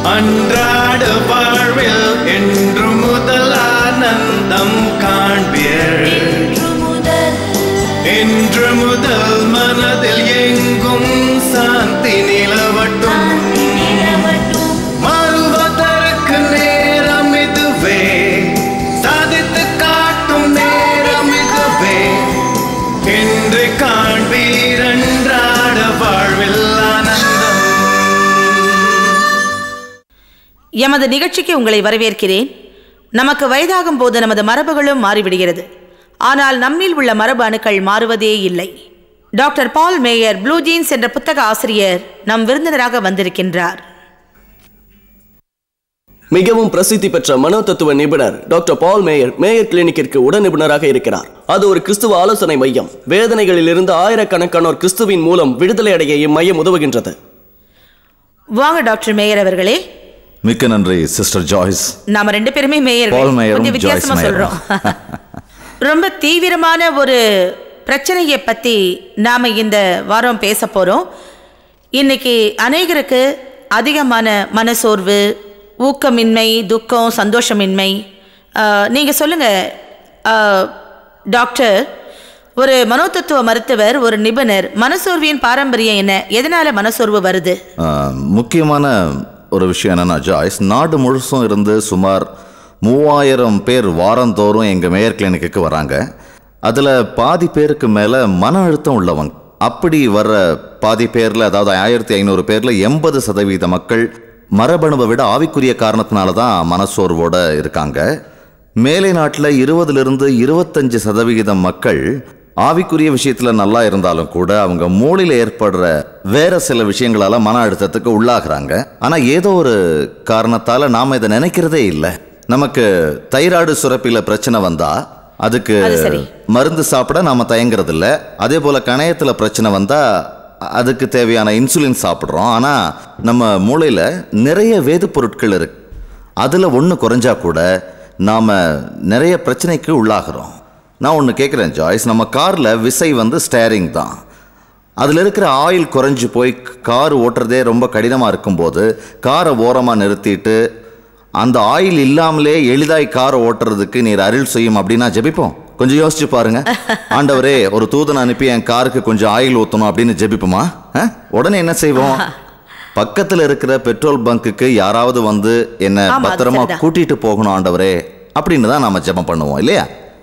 அன்றாட வாழ்வில் என்று முதல் ஆனந்தம் காண்பீர் இன்று முதல் என்று முதல் மனதில் எங்கும் சாந்தி நிலவட்டும் சாந்தி நிலவட்டும் மாறுவதற்கு நேரம் இதுவே சாதித்து காட்டும் நேரம் இதுவே என்று காண்பீர் அன்றாட வாழ்வில் ஆனந்தம் எமது நிகழ்ச்சிக்கு உங்களை வரவேற்கிறேன் நமக்கு வயதாகும் போது நமது மரபுகளும் மாறிவிடுகிறது ஆனால் நம்மில் உள்ள மரபு அணுக்கள் மாறுவதே இல்லை doctor Paul Mayer blue jeans என்ற புத்தக ஆசிரியர் நம் விருந்தினராக வந்திருக்கின்றார் மிகவும் பிரசித்தி பெற்ற மனோ தத்துவ நிபுணர் டாக்டர் பால் மேயர் மேயர் கிளினிக்கிற்கு உடன் நிபுணராக இருக்கிறார் அது ஒரு கிறிஸ்துவ ஆலோசனை மையம் வேதனைகளிலிருந்து ஆயிரக்கணக்கானோர் கிறிஸ்துவின் மூலம் விடுதலை அடைய இம்மையம் உதவுகின்றது வாங்க டாக்டர் மேயர் அவர்களே மிக்க நன்றி சிஸ்டர் ஜாய்ஸ் நாம ரெண்டு பேருமே மேயர் பால் மேயரும் கொஞ்சம் வித்தியாசமா ஜாய்ஸ் சொல்றோம் ரொம்ப தீவிரமான ஒரு பிரச்சனையை பத்தி நாம இந்த வாரம் பேச போறோம் இன்னைக்கு அநேகருக்கு அதிகமான மனசோர்வு ஊக்கமின்மை துக்கம் சந்தோஷமின்மை ஆஹ், நீங்க சொல்லுங்க ஆஹ், டாக்டர் ஒரு மனோதத்துவ மருத்துவர் ஒரு நிபுணர் மனசோர்வின் பாரம்பரியம் என்ன எதனால மனசோர்வு வருது ஆஹ், முக்கியமான ஒரு விஷயம் என்னன்னா ஜாய்ஸ் நாடு முழுசும் இருந்து சுமார் மூவாயிரம் பேர் வாரந்தோறும் எங்கள் மேயர் கிளினிக்குக்கு வராங்க அதில் பாதி பேருக்கு மேலே மன அழுத்தம் உள்ளவங்க அப்படி வர்ற பாதி பேரில் அதாவது ஆயிரத்தி ஐநூறு பேரில் எண்பது சதவீத மக்கள் மரபணுவை விட ஆவிக்குரிய காரணத்தினால தான் மனசோர்வோட இருக்காங்க மேலை நாட்டில் இருபதுலேருந்து இருபத்தஞ்சு சதவிகிதம் மக்கள் ஆவிக்குரிய விஷயத்துல நல்லா இருந்தாலும் கூட அவங்க மூளையில ஏற்படுற வேற சில விஷயங்களால மன அழுத்தத்துக்கு உள்ளாகுறாங்க ஆனா ஏதோ ஒரு காரணத்தால நாம இதை நினைக்கிறதே இல்லை நமக்கு தைராய்டு சுரப்பில பிரச்சனை வந்தா அதுக்கு அது சரி. மருந்து சாப்பிட நாம தயங்குறது இல்ல அதே போல கணையத்துல பிரச்சனை வந்தா அதுக்கு தேவையான இன்சுலின் சாப்பிட்றோம் ஆனா நம்ம மூளையில நிறைய வேது பொருட்கள் இருக்கு அதில் ஒன்று குறைஞ்சா கூட நாம் நிறைய பிரச்சனைக்கு உள்ளாகிறோம் நான் ஒன்று கேட்குறேன் ஜாய்ஸ் நம்ம காரில் விசை வந்து ஸ்டேரிங் தான் அதில் இருக்கிற ஆயில் குறைஞ்சு போய் கார் ஓட்டுறதே ரொம்ப கடினமாக இருக்கும்போது காரை ஓரமாக நிறுத்திட்டு அந்த ஆயில் இல்லாமலே எளிதாய் காரை ஓட்டுறதுக்கு நீர் அருள் செய்யும் அப்படின்னா ஜெபிப்போம் கொஞ்சம் யோசிச்சு பாருங்க ஆண்டவரே ஒரு தூதனை அனுப்பி என் காருக்கு கொஞ்சம் ஆயில் ஊற்றணும் அப்படின்னு ஜெபிப்போமா ஆ? உடனே என்ன செய்வோம் பக்கத்தில் இருக்கிற பெட்ரோல் பங்குக்கு யாராவது வந்து என்ன ஆமா, அது பத்திரமா சரிதான். கூட்டிட்டு போகணும் ஆண்டவரே அப்படின்னு தான் நாம ஜெபம் பண்ணுவோம் இல்லையா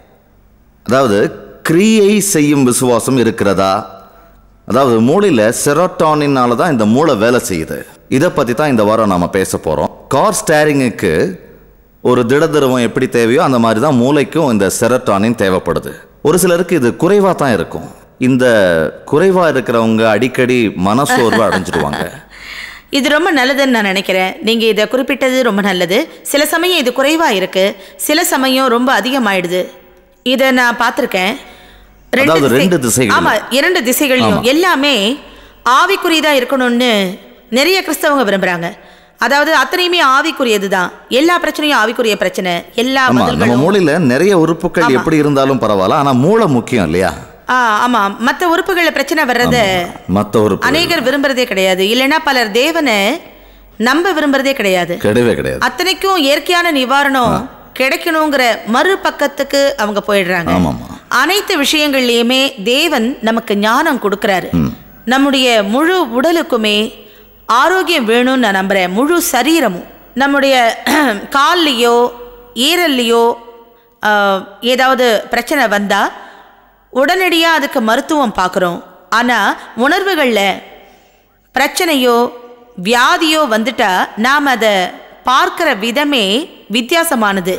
அதாவது கிரியை செய்யும் விசுவாசம் இருக்கிறதா அதாவது மூளையில் செரோட்டானினால தான் இந்த மூளை வேலை செய்யுது இதை பற்றி தான் இந்த வாரம் நாம் பேச போகிறோம் கார் ஸ்டேரிங்குக்கு ஒரு திடதிரவம் எப்படி தேவையோ அந்த மாதிரி தான் மூளைக்கும் இந்த செரட்டானின் தேவைப்படுது ஒரு சிலருக்கு இது குறைவாக தான் இருக்கும் இந்த குறைவாக இருக்கிறவங்க அடிக்கடி மனசோர்வு அடைஞ்சிடுவாங்க இது ரொம்ப நல்லதுன்னு நான் நினைக்கிறேன் நீங்கள் இதை குறிப்பிட்டது ரொம்ப நல்லது சில சமயம் இது குறைவாக இருக்கு சில சமயம் ரொம்ப அதிகமாயிடுது இதை நான் பார்த்துருக்கேன் அதாவது ரெண்டு திசைகளிலும். ஆமா இரண்டு திசைகளையும் ஆமா. எல்லாமே ஆவிக்குரியதா இருக்கணும்னு நிறைய கிறிஸ்தவங்க விரும்புறாங்க அதாவது அத்தனையுமே ஆவிக்குரியது தான் எல்லா பிரச்சனையும் ஆவிக்குரிய பிரச்சனை எல்லா ஆமா நம்ம பதில்களும் மூளையில நிறைய உறுப்புகள் ஆமா. எப்படி இருந்தாலும் பரவாயில்ல ஆனா மூளை முக்கியம் இல்லையா ஆ, ஆமா மற்ற உறுப்புகள்ல பிரச்சனை வர்றத மற்ற உறுப்பு அநேகர் விரும்புறதே கிடையாது இல்லைன்னா பலர் தேவனை நம்ப விரும்புறதே கிடையாது கிடையவே கிடையாது அத்தனைக்கும் இயற்கையான நிவாரணம் கிடைக்கணுங்கிற மறுபக்கத்துக்கு அவங்க போயிடுறாங்க ஆமாம்மா. அனைத்து விஷயங்கள்லயுமே தேவன் நமக்கு ஞானம் கொடுக்கறாரு நம்முடைய முழு உடலுக்குமே ஆரோக்கியம் வேணும்னு நான் நம்புறேன் முழு சரீரமும் நம்முடைய கால்லையோ ஈரல்லையோ ஆஹ், ஏதாவது பிரச்சனை வந்தா உடனடியாக அதுக்கு மருத்துவம் பார்க்குறோம் ஆனால் உணர்வுகளில் பிரச்சனையோ வியாதியோ வந்துட்டா நாம் அதை பார்க்கிற விதமே வித்தியாசமானது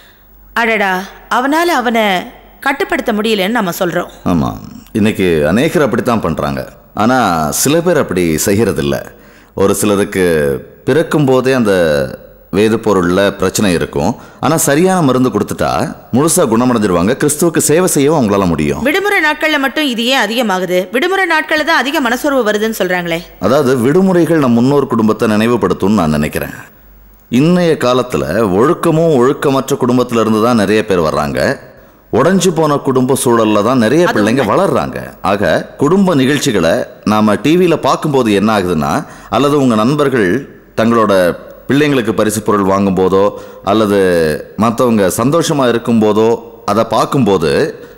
அடடா அவனால் அவனை கட்டுப்படுத்த முடியலன்னு நம்ம சொல்கிறோம் ஆமா இன்னைக்கு அநேகர் அப்படித்தான் பண்றாங்க ஆனா சில பேர் அப்படி செய்யறதில்ல ஒரு சிலருக்கு பிறக்கும் போதே அந்த வேது பொருள்ல பிரச்சனை இருக்கும் ஆனா சரியான மருந்து கொடுத்துட்டா முழுசா குணமடைஞ்சிருவாங்க கிறிஸ்துவுக்கு சேவை செய்யவும் அவங்களால முடியும் விடுமுறை நாட்களில் மட்டும் இது ஏன் அதிகமாகுது விடுமுறை நாட்களில் தான் அதிக மனசோர்வு வருதுன்னு சொல்கிறாங்களே அதாவது விடுமுறைகள் நம் முன்னோர் குடும்பத்தை நினைவுபடுத்தும்னு நான் நினைக்கிறேன் இன்னைய காலத்தில் ஒழுக்கமும் ஒழுக்கமற்ற குடும்பத்துல இருந்து தான் நிறைய பேர் வர்றாங்க உடைஞ்சு போன குடும்ப சூழல்ல தான் நிறைய பிள்ளைங்க வளர்றாங்க ஆக குடும்ப நிகழ்ச்சிகளை நாம டிவியில் பார்க்கும்போது என்ன ஆகுதுன்னா அல்லது உங்க நண்பர்கள் தங்களோட பிள்ளைங்களுக்கு பரிசு பொருள் வாங்கும்போதோ அல்லது மற்றவங்க சந்தோஷமாக இருக்கும்போதோ அதை பார்க்கும்போது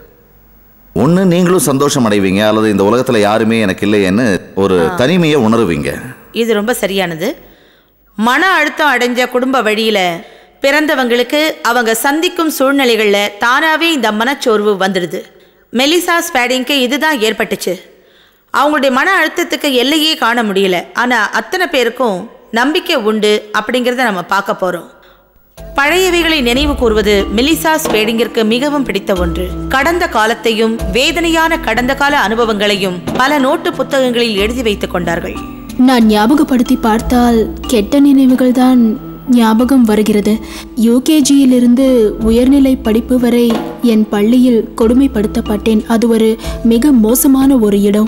ஒன்று நீங்களும் சந்தோஷம் அடைவீங்க அல்லது இந்த உலகத்தில் யாருமே எனக்கு இல்லையேன்னு ஒரு தனிமையை உணருவீங்க இது ரொம்ப சரியானது மன அழுத்தம் அடைஞ்ச குடும்ப வழியில பிறந்தவங்களுக்கு அவங்க சந்திக்கும் சூழ்நிலைகள்ல தானாவே இந்த மனச்சோர்வு வந்துடுது மெலிசா ஸ்பேடிங்க்கு இதுதான் ஏற்பட்டுச்சு அவங்களுடைய மன அழுத்தத்துக்கு எல்லையே காண முடியல ஆனா அத்தனை பேருக்கும் நம்பிக்கை உண்டு அப்படிங்கிறத நம்ம பார்க்க போறோம் பழையவைகளை நினைவு கூறுவது மெலிசா ஸ்பேடிங்கிற்கு மிகவும் பிடித்த ஒன்று கடந்த காலத்தையும் வேதனையான கடந்த கால அனுபவங்களையும் பல நோட்டு புத்தகங்களில் எழுதி வைத்துக் கொண்டார்கள் நான் ஞாபகப்படுத்தி பார்த்தால் கெட்ட நினைவுகள் தான் ஞாபகம் வருகிறது யூகேஜியிலிருந்து உயர்நிலை படிப்பு வரை என் பள்ளியில் கொடுமைப்படுத்தப்பட்டேன் அது ஒரு மிக மோசமான ஒரு இடம்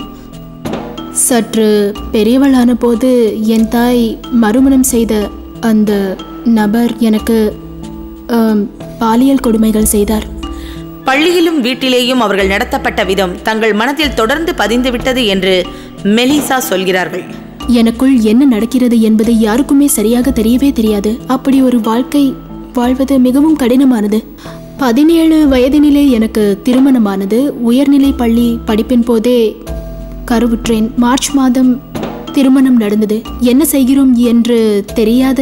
சற்று பெரியவளான போது என் தாய் மறுமணம் செய்த அந்த நபர் எனக்கு ஆம், பாலியல் கொடுமைகள் செய்தார் பள்ளியிலும் வீட்டிலேயும் அவர்கள் நடத்தப்பட்ட விதம் தங்கள் மனதில் தொடர்ந்து பதிந்துவிட்டது என்று மெலிசா சொல்கிறார்கள் எனக்குள் என்ன நடக்கிறது என்பது யாருக்குமே சரியாக தெரியவே தெரியாது அப்படி ஒரு வாழ்க்கை வாழ்வது மிகவும் கடினமானது பதினேழு வயதினிலே எனக்கு திருமணமானது உயர்நிலை பள்ளி படிப்பின் போதே கருவுற்றேன் மார்ச் மாதம் திருமணம் நடந்தது என்ன செய்கிறோம் என்று தெரியாத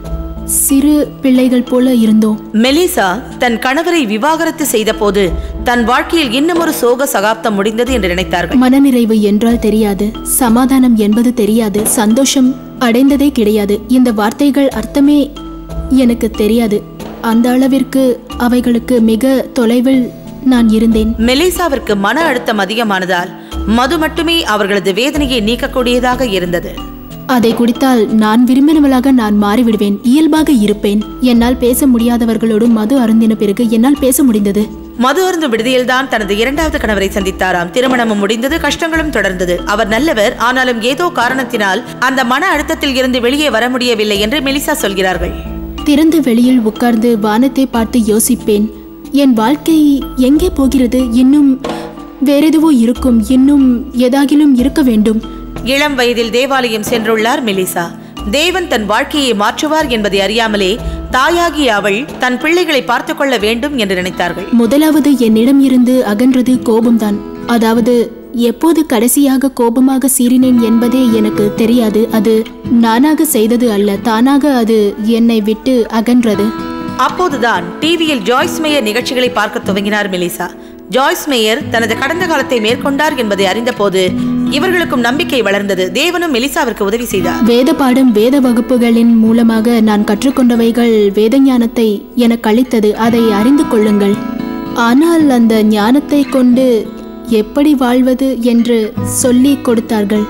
சிறு பிள்ளைகள் போல இருந்தோம் மெலிசா தன் கணவரை விவாகரத்து செய்தபோது தன் வாழ்க்கையில் இன்னும் ஒரு சோக சகாப்தம் முடிந்தது என்று நினைத்தார்கள் மனநிறைவு என்றால் தெரியாது சமாதானம் என்பது தெரியாது சந்தோஷம் அடைந்ததே கிடையாது இந்த வார்த்தைகள் அர்த்தமே எனக்கு தெரியாது அந்த அளவிற்கு அவைகளுக்கு மிக தொலைவில் நான் இருந்தேன் மெலிசாவிற்கு மன அழுத்தம் அதிகமானதால் மது மட்டுமே அவர்களது வேதனையை நீக்கக்கூடியதாக இருந்தது அதை குடித்தால் நான் விரும்பினவளாக நான் மாறிவிடுவேன் இயல்பாக இருப்பேன் என்னால் பேச முடியாதவர்களோடு மது அருந்தின பிறகு என்னால் பேச முடிந்தது மது அருந்தும் விடுதியில்தான் தனது இரண்டாவது கணவரை சந்தித்தாராம் திருமணமும் முடிந்தது கஷ்டங்களும் தொடர்ந்தது அவர் நல்லவர் ஆனாலும் ஏதோ காரணத்தினால் அந்த மன அழுத்தத்தில் இருந்து வெளியே வர முடியவில்லை என்று மெலிசா சொல்கிறார்கள் திறந்த வெளியில் உட்கார்ந்து வானத்தை பார்த்து யோசிப்பேன் என் வாழ்க்கை எங்கே போகிறது இன்னும் வேறெதுவோ இருக்கும் இன்னும் ஏதாகிலும் இருக்க வேண்டும் இளம் வயதில் தேவாலயம் சென்றுள்ளார் மெலிசா தேவன் தன் வாழ்க்கையை மாற்றுவார் என்பதை அறியாமலே தாயாகிய அவள் தன் பிள்ளைகளை பார்த்து கொள்ள வேண்டும் என்று நினைத்தார்கள் முதலாவது என்னிடம் இருந்து அகன்றது கோபம்தான் அதாவது எப்போது கடைசியாக கோபமாக சீறினேன் என்பதே எனக்கு தெரியாது அது நானாக செய்தது அல்ல தானாக அது என்னை விட்டு அகன்றது அப்போதுதான் டிவியில் ஜாய்ஸ் மேயர் நிகழ்ச்சிகளை பார்க்க துவங்கினார் மெலிசா ஜாய்ஸ் மேயர் தனது கடந்த காலத்தை மேற்கொண்டார் என்பதை அறிந்தபோது இவர்களுக்கும் நம்பிக்கை வளர்ந்தது தேவனும் மெலிசாவிற்கு உதவி செய்தார் வேத பாடம் வேத வகுப்புகளின் மூலமாக நான் கற்றுக்கொண்டவைகள் வேத ஞானத்தை எனக்கு அளித்தது அதை அறிந்து கொள்ளுங்கள் ஆனால் அந்த ஞானத்தை கொண்டு எப்படி வாழ்வது என்று சொல்லிக் கொடுத்தார்கள்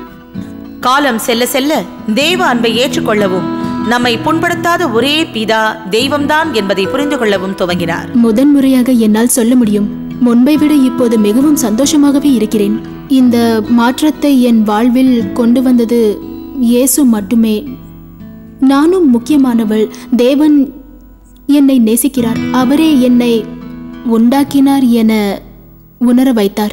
காலம் செல்ல செல்ல தேவ அன்பை ஏற்றுக்கொள்ளவும் நம்மை புண்படுத்தாத ஒரே பிதா தெய்வம்தான் என்பதை புரிந்து கொள்ளவும் துவங்கினார் முதன்முறையாக என்னால் சொல்ல முடியும் முன்பை விட இப்போது மிகவும் சந்தோஷமாகவே இருக்கிறேன் இந்த மாற்றத்தை என் வாழ்வில் கொண்டு வந்தது இயேசு மட்டுமே நானும் முக்கியமானவள் தேவன் என்னை நேசிக்கிறார் அவரே என்னை உண்டாக்கினார் என உணர வைத்தார்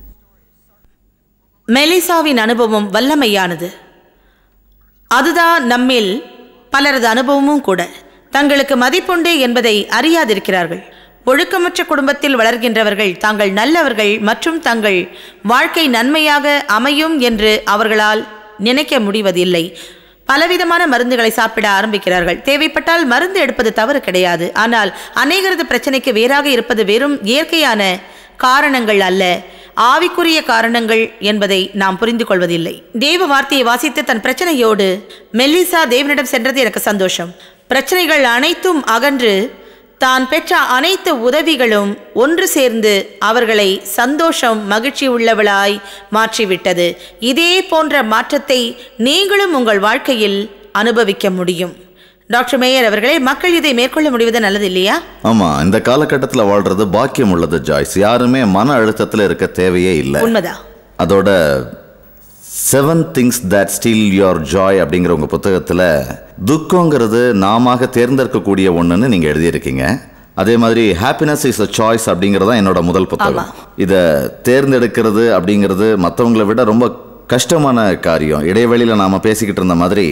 மெலிசாவின் அனுபவம் வல்லமையானது அதுதான் நம்மில் பலரது அனுபவமும் கூட தங்களுக்கு மதிப்புண்டு என்பதை அறியாதிருக்கிறார்கள் ஒழுக்கமற்ற குடும்பத்தில் வளர்கின்றவர்கள் தாங்கள் நல்லவர்கள் மற்றும் தங்கள் வாழ்க்கை நன்மையாக அமையும் என்று அவர்களால் நினைக்க முடிவதில்லை பலவிதமான மருந்துகளை சாப்பிட ஆரம்பிக்கிறார்கள் தேவைப்பட்டால் மருந்து எடுப்பது தவறு கிடையாது ஆனால் அநேகரது பிரச்சனைக்கு வேறாக இருப்பது வெறும் இயற்கையான காரணங்கள் அல்ல ஆவிக்குரிய காரணங்கள் என்பதை நாம் புரிந்து கொள்வதில்லை தேவ வார்த்தையை வாசித்து தன் பிரச்சனையோடு மெல்லிசா தேவனிடம் சென்றது எனக்கு சந்தோஷம் பிரச்சனைகள் அனைத்தும் அகன்று தான் பெற்ற அனைத்து உதவிகளும் ஒன்று சேர்ந்து அவர்களை சந்தோஷம் மகிழ்ச்சி உள்ளவளாய் மாற்றிவிட்டது இதே போன்ற மாற்றத்தை நீங்களும் உங்கள் வாழ்க்கையில் அனுபவிக்க முடியும் டாக்டர் மேயர் அவர்களே மக்கள் இதை மேற்கொள்ள முடிவது நல்லது இல்லையா ஆமாம் இந்த காலகட்டத்தில் வாழ்றது பாக்கியம் உள்ளது ஜாய்ஸ் யாருமே மன அழுத்தத்தில் இருக்க தேவையே இல்லை உண்மைதான் அதோட seven things that steal your joy அப்படிங்கிற உங்கள் புத்தகத்தில் துக்கங்கிறது நாம தேர்ந்தெடுக்கக்கூடிய ஒன்றுன்னு நீங்கள் எழுதியிருக்கீங்க அதே மாதிரி ஹாப்பினஸ் இஸ் அ சாய்ஸ் அப்படிங்கிறது தான் என்னோட முதல் புத்தகம் இதை தேர்ந்தெடுக்கிறது அப்படிங்கிறது மற்றவங்களை விட ரொம்ப கஷ்டமான காரியம் இடைவெளியில் நாம் பேசிக்கிட்டு இருந்த மாதிரி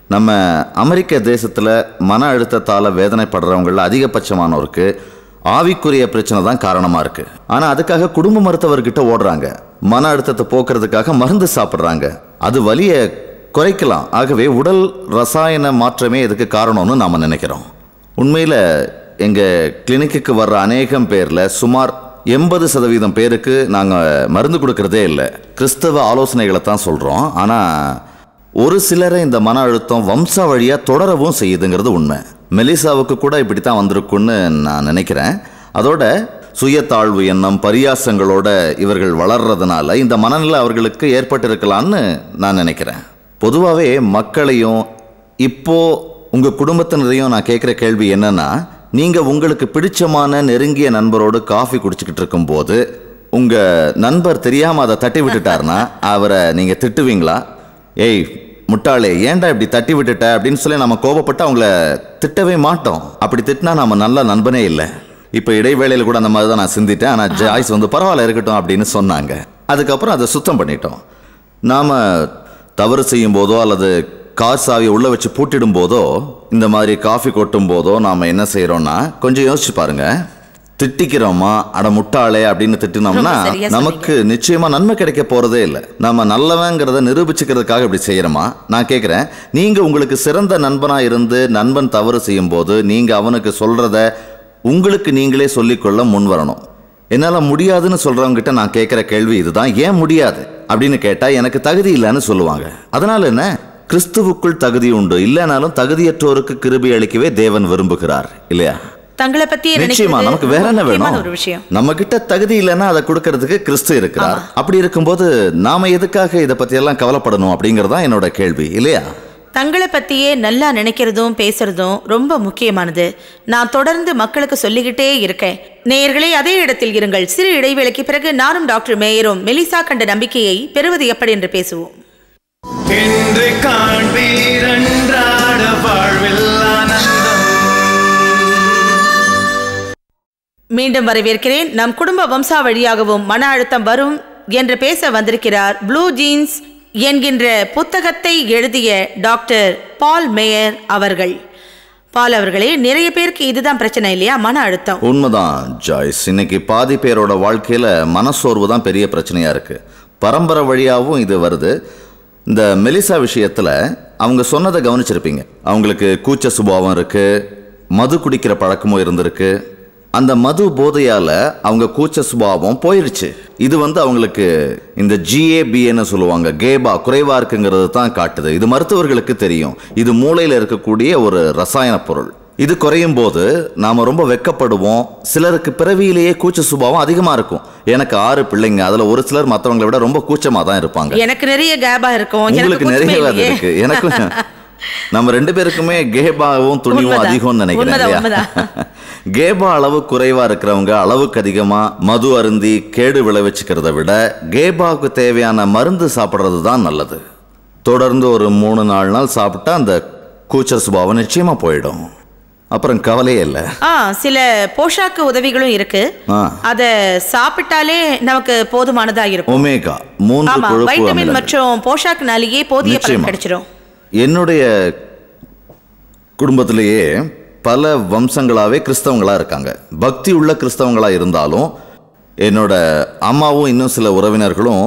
நம்ம அமெரிக்க தேசத்தில் மன அழுத்தத்தால் வேதனைப்படுறவங்கள அதிகபட்சமானோருக்கு ஆவிக்குரிய பிரச்சனை தான் காரணமாக இருக்குது ஆனால் அதுக்காக குடும்ப மருத்துவர்கிட்ட ஓடுறாங்க மன அழுத்தத்தை போக்குறதுக்காக மருந்து சாப்பிட்றாங்க அது வலியை குறைக்கலாம் ஆகவே உடல் ரசாயன மாற்றமே இதுக்கு காரணம்னு நாம் நினைக்கிறோம் உண்மையில் எங்கள் கிளினிக்குக்கு வர்ற அநேகம் பேரில் சுமார் எண்பது சதவீதம் பேருக்கு நாங்கள் மருந்து கொடுக்கறதே இல்லை கிறிஸ்தவ ஆலோசனைகளை தான் சொல்கிறோம் ஆனால் ஒரு சிலரை இந்த மன அழுத்தம் வம்சா வழியாக தொடரவும் செய்யுதுங்கிறது உண்மை மெலிசாவுக்கு கூட இப்படி தான் வந்திருக்குன்னு நான் நினைக்கிறேன் அதோட சுயத்தாழ்வு எண்ணம் பரியாசங்களோட இவர்கள் வளர்றதுனால இந்த மனநிலை அவர்களுக்கு ஏற்பட்டிருக்கலான்னு நான் நினைக்கிறேன் பொதுவாகவே மக்களையும் இப்போ உங்கள் குடும்பத்தினரையும் நான் கேட்குற கேள்வி என்னன்னா நீங்கள் உங்களுக்கு பிடிச்சமான நெருங்கிய நண்பரோடு காஃபி குடிச்சிக்கிட்டு இருக்கும்போது உங்கள் நண்பர் தெரியாமல் அதை தட்டி விட்டுட்டாருன்னா அவரை நீங்கள் திட்டுவீங்களா ஏய் முட்டாளே ஏன்டா இப்படி தட்டி விட்டுட்ட அப்படின்னு சொல்லி நம்ம கோபப்பட்டு அவங்கள திட்டவே மாட்டோம் அப்படி திட்டினா நம்ம நல்ல நண்பனே இல்லை இப்போ இடைவேளையில் கூட அந்த மாதிரி தான் நான் சிந்திட்டேன் ஆனால் ஜாய்ஸ் வந்து பரவாயில்ல இருக்கட்டும் அப்படின்னு சொன்னாங்க அதுக்கப்புறம் அதை சுத்தம் பண்ணிட்டோம் நாம் தவறு செய்யும் போதோ அல்லது கார் சாவியை உள்ள வச்சு பூட்டிடும் போதோ இந்த மாதிரி காஃபி கொட்டும் போதோ நாம் என்ன செய்கிறோம்னா கொஞ்சம் யோசிச்சு பாருங்க திட்டிக்கிறோமா அட முட்டாளே அப்படின்னு திட்டினோம்னா ரொம்ப சரியா சொன்னீங்க. நமக்கு நிச்சயமா நன்மை கிடைக்க போறதே இல்லை நம்ம நல்லவங்கிறத நிரூபிச்சுக்கிறதுக்காக இப்படி செய்யறோமா நான் கேட்குறேன் நீங்க உங்களுக்கு சிறந்த நண்பனா இருந்து நண்பன் தவறு செய்யும் போது நீங்க அவனுக்கு சொல்றத உங்களுக்கு நீங்களே சொல்லிக்கொள்ள முன் வரணும் என்னால் முடியாதுன்னு சொல்றவங்க கிட்ட நான் கேட்குற கேள்வி இதுதான் ஏன் முடியாது அப்படின்னு கேட்டா எனக்கு தகுதி இல்லைன்னு சொல்லுவாங்க அதனால என்ன கிறிஸ்துவுக்குள் தகுதி உண்டு இல்லைனாலும் தகுதியற்றோருக்கு கிருபை அளிக்கவே தேவன் விரும்புகிறார் இல்லையா தங்களை பத்தி நிச்சயமா நமக்கு வேற என்ன வேணும் ஒரு விஷயம் நம்ம கிட்ட தகுதி இல்லைன்னா அதை கொடுக்கறதுக்கு கிறிஸ்து இருக்கிறார் அப்படி இருக்கும்போது நாம எதுக்காக இதை பத்தி எல்லாம் கவலைப்படணும் அப்படிங்கறதா என்னோட கேள்வி இல்லையா தங்களை பத்தியே நல்லா நினைக்கிறதும் பேசுறதும் ரொம்ப முக்கியமானது நான் தொடர்ந்து மக்களுக்கு சொல்லிக்கிட்டே இருக்கேன் நேயர்களே அதே இடத்தில் இருங்கள் சிறு இடைவேளைக்கு பிறகு நானும் டாக்டர் மேயரும் மெலிசா கண்ட நம்பிக்கையை பெறுவது எப்படி என்று பேசுவோம் என்று காண்பீரன்றாட வாழ்வில் ஆனந்தம் மீண்டும் வரவேற்கிறேன் நம் குடும்ப வம்சா வழியாகவும் மன அழுத்தம் வரும் என்று பேச வந்திருக்கிறார் ப்ளூ ஜீன்ஸ் என்கின்ற புத்தகத்தை எழுதிய டாக்டர் பால் மேயர் அவர்கள் பால் அவர்களே நிறைய பேருக்கு இதுதான் பிரச்சனை இல்லையா மன அழுத்தம் உண்மைதான் ஜாய்ஸ் இன்னைக்கு பாதி பேரோட வாழ்க்கையில மனசோர்வு தான் பெரிய பிரச்சனையா இருக்கு பரம்பரை வழியாகவும் இது வருது இந்த மெலிசா விஷயத்துல அவங்க சொன்னதை கவனிச்சிருப்பீங்க அவங்களுக்கு கூச்ச சுபாவம் இருக்கு மது குடிக்கிற பழக்கமும் இருந்திருக்கு அந்த மது போதையால அவங்க கூச்ச சுபாவம் போயிருச்சு இது வந்து அவங்களுக்கு இந்த ஜிஏபிஏன்னு சொல்லுவாங்க கேபா குறைவா இருக்குங்கிறது தான் காட்டுது இது மருத்துவர்களுக்கு தெரியும் இது மூளையில இருக்கக்கூடிய ஒரு ரசாயன பொருள் இது குறையும் போது நாம ரொம்ப வெக்கப்படுவோம் சிலருக்கு பிறவியிலேயே கூச்ச சுபாவம் அதிகமா இருக்கும் எனக்கு ஆறு பிள்ளைங்க அதுல ஒரு சிலர் மத்தவங்களை விட ரொம்ப கூச்சமா தான் இருப்பாங்க எனக்கு நிறைய கேபா இருக்கும் எனக்கு உங்களுக்கு கூச்சமே நிறைய அது இல்லையே. இருக்கு எனக்கும் நம்ம ரெண்டு பேருக்குமே கேபாவும் துணிவும் உண்மைதான். அதிகம்னு நினைக்கிறேன் உண்மைதான், இல்லையா கேபா அளவு குறைவா இருக்கிறவங்க அளவுக்கு அதிகமா மது அருந்தி கேடு விளைவிச்சுக்கிறத விட கேபாவுக்கு தேவையான மருந்து சாப்பிட்றது தான் நல்லது தொடர்ந்து ஒரு மூணு நாலு நாள் சாப்பிட்டா அந்த கூச்ச சுபாவம் நிச்சயமா போயிடும் அப்புறம் கவலையே இல்லை ஆ சில போஷாக்கு உதவிகளும் இருக்கு ஆ. அத சாப்பிட்டாலே நமக்கு போதுமானதா இருக்கும் ஒமேகா மூன்று ஆமா கொழுப்பு வைட்டமின் அமிலங்கள். மற்றும் போஷாக்குனாலேயே போதிய பலன் நிச்சயமா. கிடைச்சிடும் என்னுடைய குடும்பத்திலேயே பல வம்சங்களாவே கிறிஸ்தவங்களா இருக்காங்க பக்தி உள்ள கிறிஸ்தவங்களா இருந்தாலும் என்னோட அம்மாவும் இன்னும் சில உறவினர்களும்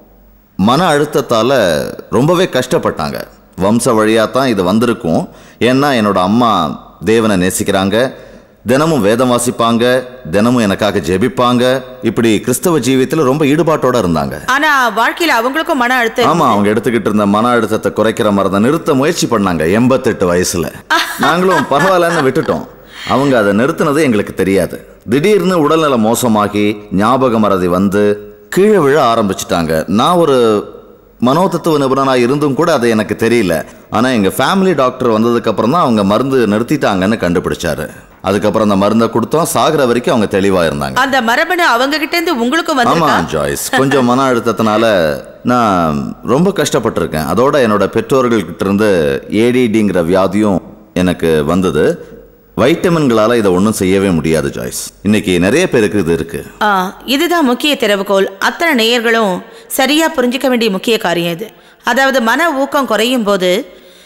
மன அழுத்தத்தால ரொம்பவே கஷ்டப்பட்டாங்க வம்ச வழியாக தான் இது வந்திருக்கும் ஏன்னா என்னோட அம்மா தேவனை நேசிக்கிறாங்க தினமும் வேதம் வாசிப்பாங்க தினமும் எனக்காக ஜெபிப்பாங்க இப்படி கிறிஸ்தவ ஜீவியத்தில் ரொம்ப ஈடுபாட்டோட இருந்தாங்க ஆனா வாழ்க்கையில அவங்களுக்கும் மன அழுத்தம் ஆமா அவங்க எடுத்துக்கிட்டு இருந்த மன அழுத்தத்தை குறைக்கிற மருந்தை நிறுத்த முயற்சி பண்ணாங்க எண்பத்தெட்டு வயசுல நாங்களும் பரவாயில்லன்னு விட்டுட்டோம் அவங்க அதை நிறுத்தினது எங்களுக்கு தெரியாது திடீர்னு உடல்நல மோசமாகி ஞாபக மறதி வந்து கீழே விழ ஆரம்பிச்சிட்டாங்க நான் ஒரு மனோதத்துவ நிபுணனாக இருந்தும் கூட அது எனக்கு தெரியல ஆனால் எங்கள் ஃபேமிலி டாக்டர் வந்ததுக்கு அப்புறம் தான் அவங்க மருந்து நிறுத்திட்டாங்கன்னு கண்டுபிடிச்சாரு அதுக்கப்புறம் அந்த மருந்தை கொடுத்தோம் சாகுற வரைக்கும் அவங்க தெளிவாக இருந்தாங்க அந்த மரபணு அவங்க கிட்ட இருந்து உங்களுக்கும் ஆமா வந்திருக்கா ஜாய்ஸ் கொஞ்சம் மன அழுத்தத்தினால நான் ரொம்ப கஷ்டப்பட்டிருக்கேன் அதோட என்னோட பெற்றோர்கள்கிட்ட இருந்து ஏடிடிங்கிற வியாதியும் எனக்கு வந்தது வைட்டமின்களால இதை ஒன்றும் செய்யவே முடியாது ஜாய்ஸ் இன்னைக்கு நிறைய பேருக்கு இது இருக்கு ஆ, இதுதான் முக்கிய திறவுகோல் அத்தனை நேயர்களும் சரியா புரிஞ்சுக்க வேண்டிய முக்கிய காரியம் இது அதாவது மன ஊக்கம் குறையும் போது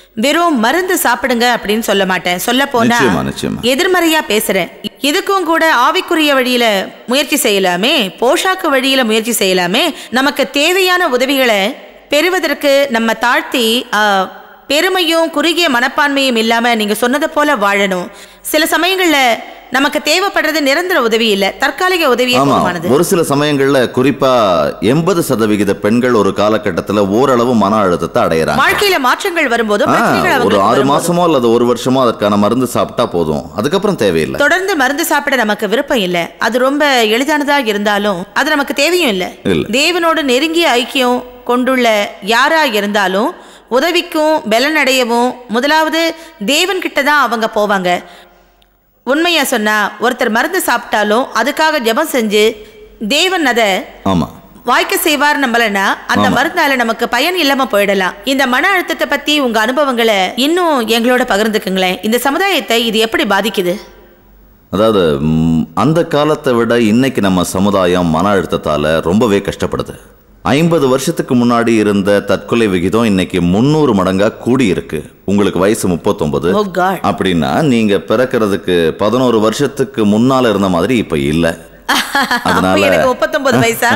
வெறும் மருந்து சாப்பிடுங்க அப்படின்னு சொல்ல மாட்டேன் சொல்ல போனா நிச்சயமா, நிச்சயமா. எதிர்மறையா பேசுறேன் இதுக்கும் கூட ஆவிக்குரிய வழியில முயற்சி செய்யலாமே போஷாக்கு வழியில முயற்சி செய்யலாமே நமக்கு தேவையான உதவிகளை பெறுவதற்கு நம்ம தாழ்த்தி ஆ, பெருமையும் குறுகிய மனப்பான்மையும் இல்லாம நீங்க சொன்னதை போல வாழணும் சில சமயங்கள்ல நமக்கு தேவைப்படுறது நிரந்தர உதவி இல்ல தற்காலிக உதவியே ஆமா போதுமானது ஒரு சில சமயங்கள்ல குறிப்பா எண்பது சதவிகித பெண்கள் ஒரு காலகட்டத்துல ஓரளவு மன அழுத்தத்தை அடையறாங்க வாழ்க்கையில மாற்றங்கள் வரும்போது ஆ, பிரச்சனைகள் ஒரு அவங்களுக்கு ஆறு வரும்போது. மாசமோ அல்லது ஒரு வருஷமோ அதற்கான மருந்து சாப்பிட்டா போதும் அதுக்கப்புறம் தேவையில்லை தொடர்ந்து மருந்து சாப்பிட நமக்கு விருப்பம் இல்ல அது ரொம்ப எளிதானதா இருந்தாலும் அது நமக்கு தேவையும் இல்ல இல்ல. தேவனோடு நெருங்கிய ஐக்கியம் கொண்டுள்ள யாரா இருந்தாலும் உதவிக்கும் பலனடையவும் முதலாவது தேவன் கிட்ட தான் அவங்க போவாங்க உண்மையா சொன்னா ஒருத்தர் மருந்து சாப்பிட்டாலும் அதுக்காக ஜெபம் செஞ்சு தேவன் அதை ஆமா வாய்க்க செய்வார் நம்பலனா அந்த ஆமா. மருந்தால நமக்கு பயன் இல்லாம போயிடலாம் இந்த மன அழுத்தத்தை பத்தி உங்க அனுபவங்களை இன்னும் எங்களோட பகிர்ந்துக்குங்களேன் இந்த சமுதாயத்தை இது எப்படி பாதிக்குது அதாவது ம், அந்த காலத்தை விட இன்னைக்கு நம்ம சமுதாயம் மன அழுத்தத்தால ரொம்பவே கஷ்டப்படுது ஐம்பது வருஷத்துக்கு முன்னாடி இருந்த தற்கொலை விகிதம் இன்னைக்கு முந்நூறு மடங்கா கூடி இருக்கு உங்களுக்கு வயசு முப்பத்தொன்பது Oh God. அப்படின்னா நீங்க பிறக்கிறதுக்கு பதினோரு வருஷத்துக்கு முன்னால இருந்த மாதிரி இப்ப இல்ல அப்ப அதனால எனக்கு முப்பத்தொன்பது வயசா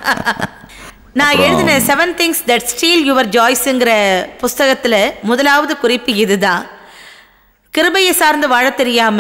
நான் எழுதின seven things that steal your ஜாய்ஸுங்கிற புஸ்தகத்துல முதலாவது குறிப்பு இதுதான் கிருபையை சார்ந்து வாழத் தெரியாம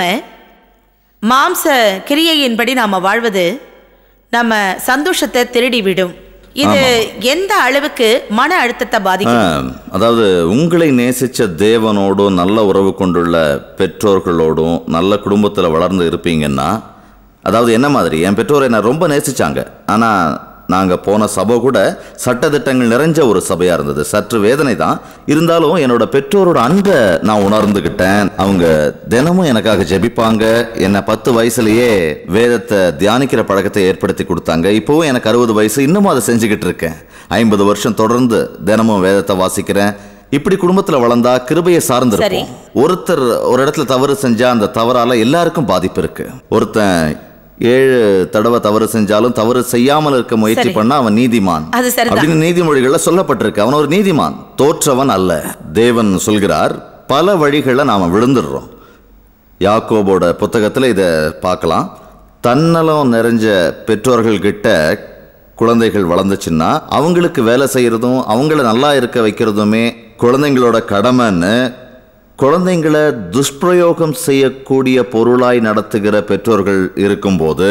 மாம்ச கிரியையின்படி நாம வாழ்வது நம்ம சந்தோஷத்தை திருடி விடும் இது எந்த அளவுக்கு மன அழுத்தத்தை பாதிக்கும் ஆ, அதாவது உங்களை நேசிச்ச தேவனோடும் நல்ல உறவு கொண்டுள்ள பெற்றோர்களோடும் நல்ல குடும்பத்தில் வளர்ந்து இருப்பீங்கன்னா அதாவது என்ன மாதிரி என் பெற்றோரை நான் ரொம்ப நேசிச்சாங்க ஆனால் நாங்கள் போன சபை கூட சட்டதிட்டங்கள் நிறைஞ்ச ஒரு சபையாக இருந்தது சற்று வேதனை தான் இருந்தாலும் என்னோட பெற்றோரோட அன்பை நான் உணர்ந்துக்கிட்டேன் அவங்க தினமும் எனக்காக ஜெபிப்பாங்க என்னை பத்து வயசுலயே வேதத்தை தியானிக்கிற பழக்கத்தை ஏற்படுத்தி கொடுத்தாங்க இப்போவும் எனக்கு அறுபது வயசு இன்னமும் அதை செஞ்சுக்கிட்டு இருக்கேன் ஐம்பது வருஷம் தொடர்ந்து தினமும் வேதத்தை வாசிக்கிறேன் இப்படி குடும்பத்துல வளர்ந்தா கிருபையை சார்ந்திருப்போம் ஒருத்தர் ஒரு இடத்துல தவறு செஞ்சா அந்த தவறால எல்லாருக்கும் பாதிப்பு இருக்கு ஒருத்தன் ஏழு தடவை தவறு செஞ்சாலும் தவறு செய்யாமல் இருக்க முயற்சி சரி. பண்ணா அவன் நீதிமான் அது சரிதான். அப்படின்னு நீதிமொழிகள்ல சொல்லப்பட்டிருக்கு அவன் ஒரு நீதிமான் தோற்றவன் அல்ல தேவன் சொல்கிறார் பல வழிகளை நாம விழுந்துடுறோம் யாக்கோபோட புத்தகத்தில் இதை பார்க்கலாம் தன்னலம் நிறைஞ்ச பெற்றோர்கள்கிட்ட குழந்தைகள் வளர்ந்துச்சுன்னா அவங்களுக்கு வேலை செய்கிறதும் அவங்கள நல்லா இருக்க வைக்கிறதுமே குழந்தைங்களோட கடமைன்னு குழந்தைங்கள துஷ்பிரயோகம் செய்யக்கூடிய பொருளாய் நடத்துகிற பெற்றோர்கள் இருக்கும்போது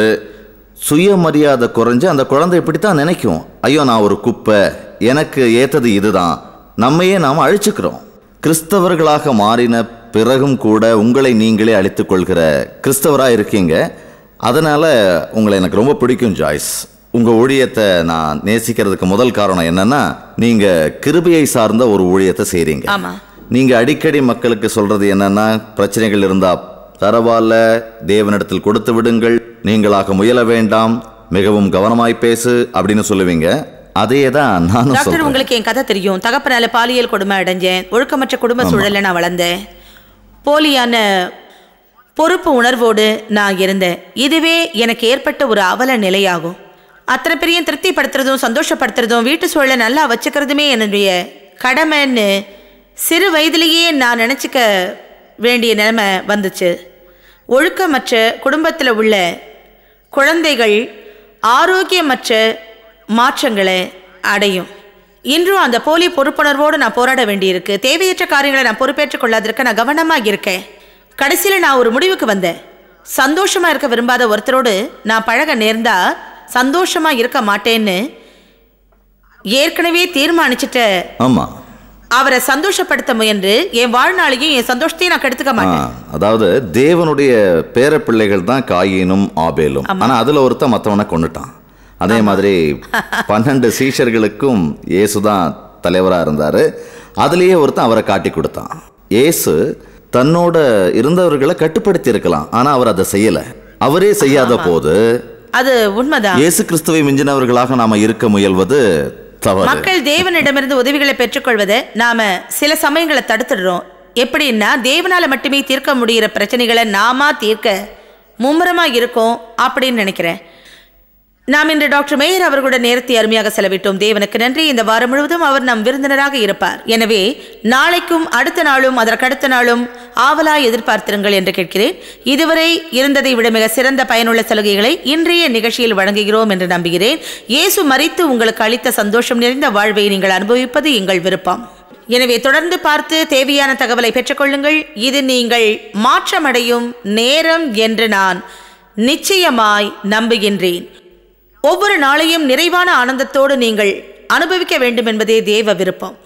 சுயமரியாதை குறைஞ்சு அந்த குழந்தை இப்படித்தான் நினைக்கும் ஐயோ நான் ஒரு குப்பை எனக்கு ஏத்தது இதுதான் நம்மையே நாம் அழிச்சுக்கிறோம் கிறிஸ்தவர்களாக மாறின பிறகும் கூட உங்களை நீங்களே அழித்துக் கொள்கிற கிறிஸ்தவரா இருக்கீங்க அதனால உங்களை எனக்கு ரொம்ப பிடிக்கும் ஜாய்ஸ் உங்க ஊழியத்தை நான் நேசிக்கிறதுக்கு முதல் காரணம் என்னன்னா நீங்க கிருபையை சார்ந்த ஒரு ஊழியத்தை செய்றீங்க ஆமா. நீங்க அடிக்கடி மக்களுக்கு சொல்றது என்னன்னா பிரச்சனைகள் இருந்தா பரவாயில்ல தேவனிடத்தில் கொடுத்து விடுங்கள் நீங்களாக முயல வேண்டாம் மிகவும் கவனமாய் பேசு அப்படின்னு சொல்லுவீங்க அதே தான் நானும் டாக்டர் சொல்றேன் உங்களுக்கு என் கதை தெரியும் தகப்பனால பாலியல் கொடுமை அடைஞ்சேன் ஒழுக்கமற்ற குடும்ப சூழல்ல நான் வளர்ந்தேன் போலியான பொறுப்பு உணர்வோடு நான் இருந்தேன் இதுவே எனக்கு ஏற்பட்ட ஒரு அவல நிலையாகும் அத்தனை பெரிய திருப்திப்படுத்துறதும் சந்தோஷப்படுத்துறதும் வீட்டு சூழலை நல்லா வச்சுக்கிறதுமே என்னுடைய கடமைன்னு சிறு வயதிலேயே நான் நினச்சிக்க வேண்டிய நிலைமை வந்துச்சு ஒழுக்கமற்ற குடும்பத்தில் உள்ள குழந்தைகள் ஆரோக்கியமற்ற மாற்றங்களை அடையும் இன்றும் அந்த போலி பொறுப்புணர்வோடு நான் போராட வேண்டியிருக்கு தேவையற்ற காரியங்களை நான் பொறுப்பேற்றுக் கொள்ளாதிருக்க நான் கவனமாக இருக்கேன் கடைசியில் நான் ஒரு முடிவுக்கு வந்தேன் சந்தோஷமா இருக்க விரும்பாத ஒருத்தரோடு நான் பழக நேர்ந்தா சந்தோஷமா இருக்க மாட்டேன்னு ஏற்கனவே தீர்மானிச்சிட்ட ஆமா அவரை சந்தோஷப்படுத்த முயன்று என் வாழ்நாளையும் என் சந்தோஷத்தையும் நான் கெடுத்துக்க ஆ, மாட்டேன் அதாவது தேவனுடைய பேர பிள்ளைகள் தான் காயினும் ஆபேலும் ஆனா அதுல ஒருத்தன் மத்தவனை கொண்டுட்டான் அதே மாதிரி பன்னெண்டு சீஷர்களுக்கும் இயேசு தான் தலைவரா இருந்தாரு அதுலயே ஒருத்தன் அவரை காட்டி கொடுத்தான் இயேசு தன்னோட இருந்தவர்களை கட்டுப்படுத்தி இருக்கலாம் ஆனா அவர் அதை செய்யல அவரே செய்யாத போது அது உண்மைதான் இயேசு கிறிஸ்துவை மிஞ்சினவர்களாக நாம இருக்க முயல்வது தவறு மக்கள் தேவனிடமிருந்து உதவிகளை பெற்றுக்கொள்வதை நாம சில சமயங்களை தடுத்துடுறோம் எப்படின்னா தேவனால மட்டுமே தீர்க்க முடிகிற பிரச்சனைகளை நாமா தீர்க்க மும்முரமா இருக்கோம் அப்படின்னு நினைக்கிறேன் நாம் இன்று டாக்டர் மேயர் அவர்களுடன் நேரத்தை அருமையாக செலவிட்டோம் தேவனுக்கு நன்றி இந்த வாரம் முழுவதும் அவர் நம் விருந்தினராக இருப்பார் எனவே நாளைக்கும் அடுத்த நாளும் அதற்கடுத்த நாளும் ஆவலாய் எதிர்பார்த்திருங்கள் என்று கேட்கிறேன் இதுவரை இருந்ததை விட மிக சிறந்த பயனுள்ள சலுகைகளை இன்றைய நிகழ்ச்சியில் வழங்குகிறோம் என்று நம்புகிறேன் இயேசு மறித்து உங்களுக்கு அளித்த சந்தோஷம் நிறைந்த வாழ்வை நீங்கள் அனுபவிப்பது எங்கள் விருப்பம் எனவே தொடர்ந்து பார்த்து தேவையான தகவலை பெற்றுக்கொள்ளுங்கள் இது நீங்கள் மாற்றமடையும் நேரம் என்று நான் நிச்சயமாய் நம்புகின்றேன் ஒவ்வொரு நாளையும் நிறைவான ஆனந்தத்தோடு நீங்கள் அனுபவிக்க வேண்டும் என்பதே தேவ விருப்பம்